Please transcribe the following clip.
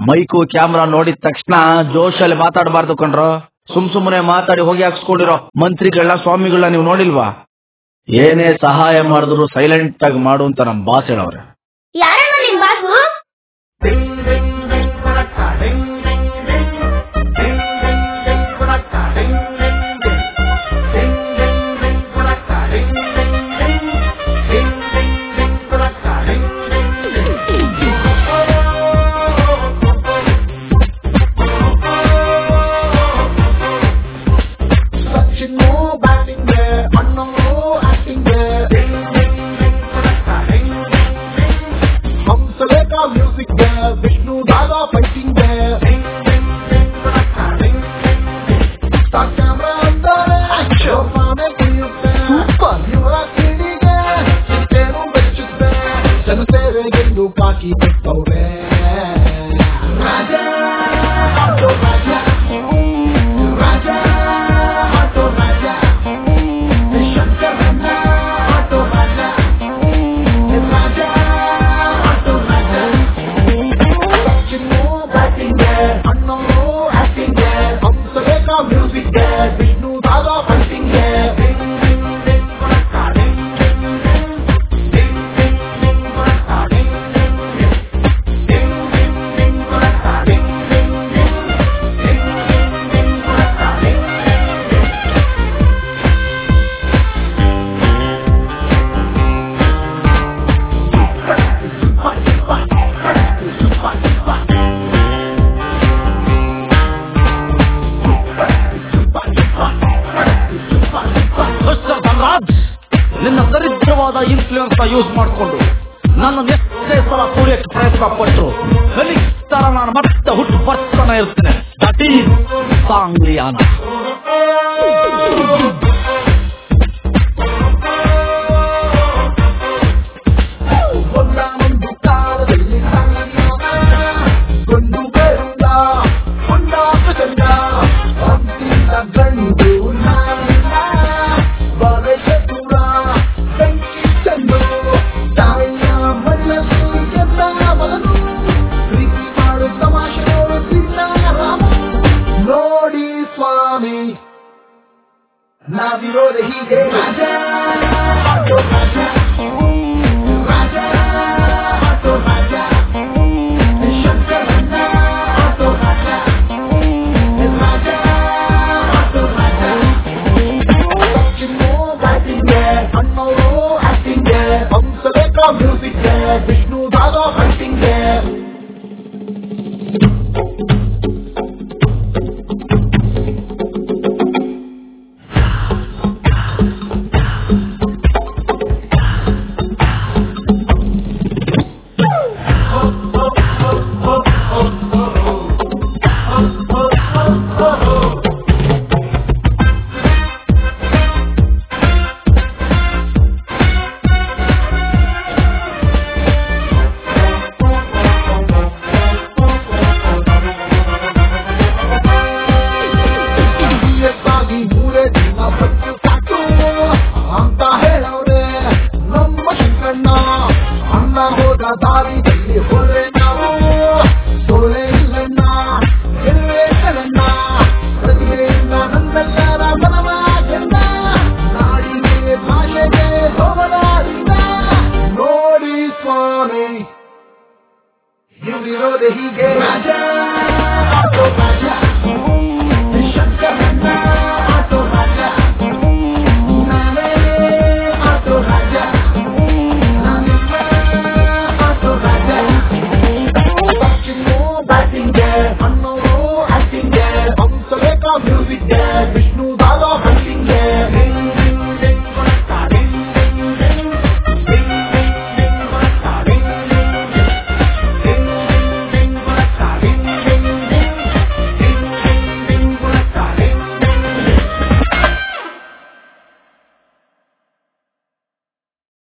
mike camera ನೋಡಿದ ತಕ್ಷಣ ಜೋಶಲ್ಲಿ ಮಾತಾಡಬಾರ್ದು ಕಣ್ರೋ ಸುಮ್ ಸುಮ್ಮನೆ ಮಾತಾಡಿ ಹೋಗಿ ಹಾಕ್ಸ್ಕೊಂಡಿರೋ ಮಂತ್ರಿಗಳನ್ನ ಸ್ವಾಮಿಗಳನ್ನ ನೀವು ನೋಡಿಲ್ವಾ ಏನೇ ಸಹಾಯ ಮಾಡಿದ್ರು ಸೈಲೆಂಟ್ ಆಗಿ ಮಾಡು ಅಂತ ನಮ್ ಬಾಸ್ ಹೇಳವ್ರೆ ಯಾರಣ್ಣ ನಿನ್ ಬಾಸು ಸಚಿನ್ ಬ್ಯಾಟಿಂಗ್ ಅಣ್ಣೋ acting Hamsalekha music Vishnu Dada fighting camera ಅಂತಾರೆ ಶೋಭಾನೆ ಕುಣಿಯುತ್ತೆ ಇವರ ಕಿಡಿಗೆ ಚಿಟ್ಟೇನು ಬೆಚ್ಚುತ್ತೆ ಜನಸೇವೆಗೆಂದು ಪಾಕಿ ಬಿಟ್ಟವ್ರೆ ರಾಜ auto Raja Raja auto Raja Shankaranna auto Raja Raja auto Raja Chinnu batting ಅಣ್ಣವರು acting Hamsalekha music Vishnu Dada fighting mister Dhanraj ನಿನ್ನ ದರಿದ್ರವಾದ ಇನ್ಫ್ಲೂಯೆನ್ಸ್ ಯೂಸ್ ಮಾಡಿಕೊಂಡು ನನ್ನ ಎಷ್ಟೇ ಸಲ ತುಳಿಯಕ್ಕೆ ಪ್ರಯತ್ನ ಪಟ್ಟರು ಫೆಲಿಕ್ಸ್ ತರ ನಾನು ಮತ್ತೆ ಹುಟ್ಟು ಬರ್ತಾನೆ ಇರ್ತೇನೆ ದಟ್ ಈಸ್ ಸಾಂಗ್ಲಿಯಾನ ಒಂದಾನೊಂದು ಕಾಲದಲ್ಲಿ ಗೊಂಡು ಬೇರುಂಡ ಒಂದಾಪ ಚಂದ ಅಂತಿಂದ ಗಂಡು ನಾನಿಲ್ಲ ಬಲೆ ಚತುರ ಬೆಂಕಿ ಚಂದು ತಾಯಿಯ ಮಣ್ಣಲ್ಲಿ ಎಲ್ಲ ಮಗನು ಪ್ರೀತಿ ಮಾಡು ತಮಾಷೆ ನೋಡುತ್ತಿಲ್ಲ ರಾಮ ನೋಡಿ ಸ್ವಾಮಿ ನಾವಿರೋದ ಹೀಗೆ ರಾಜ auto Raja Raja auto Raja Shankaranna auto Raja Raja auto Raja Chinnu batting ಅಣ್ಣವರು acting Hamsalekha music Vishnu Dada fighting ಆಗಿ ಮೂರೇ ದಿನ ಬಚ್ಚು ಸಾಕು ಅಂತ ಹೇಳವ್ರೆ ನಮ್ಮ ಶಂಕಣ್ಣ ಅಣ್ಣ ಹೋದ ದಾರಿಯಲ್ಲಿ ಹೋದ್ರೆ ನಾವು ಸೋಲೆ ಇಲ್ಲಣ್ಣ ಗೆಲುವೆ ಕಣಣ್ಣ ಪ್ರತಿಭೆಯಿಂದ ನಮ್ಮೆಲ್ಲರ ಮನವ ಚೆನ್ನ ನಾಡಿಗೆ ಭಾಷೆಗೆ ಹೋಗಲಾಡಿದ ನೋಡಿ ಸ್ವಾಮಿ ಇವ್ರಿರೋದೆ ಹೀಗೆ ರಾಜ ಆಟೋ ರಾಜ ಶಂಕರಣ್ಣ ಆಟೋ ರಾಜ ನಾನೇ ಆಟೋ ರಾಜ ನಾನಿಲ್ಲ ಆಟೋ ರಾಜ ಚಿನ್ನು ಬ್ಯಾಟಿಂಗ್ ಅಣ್ಣವರು ಆಕ್ಟಿಂಗ್ ಹಂಸಲೇಖ ಮ್ಯೂಸಿಕ್ ವಿಷ್ಣು ದಾದ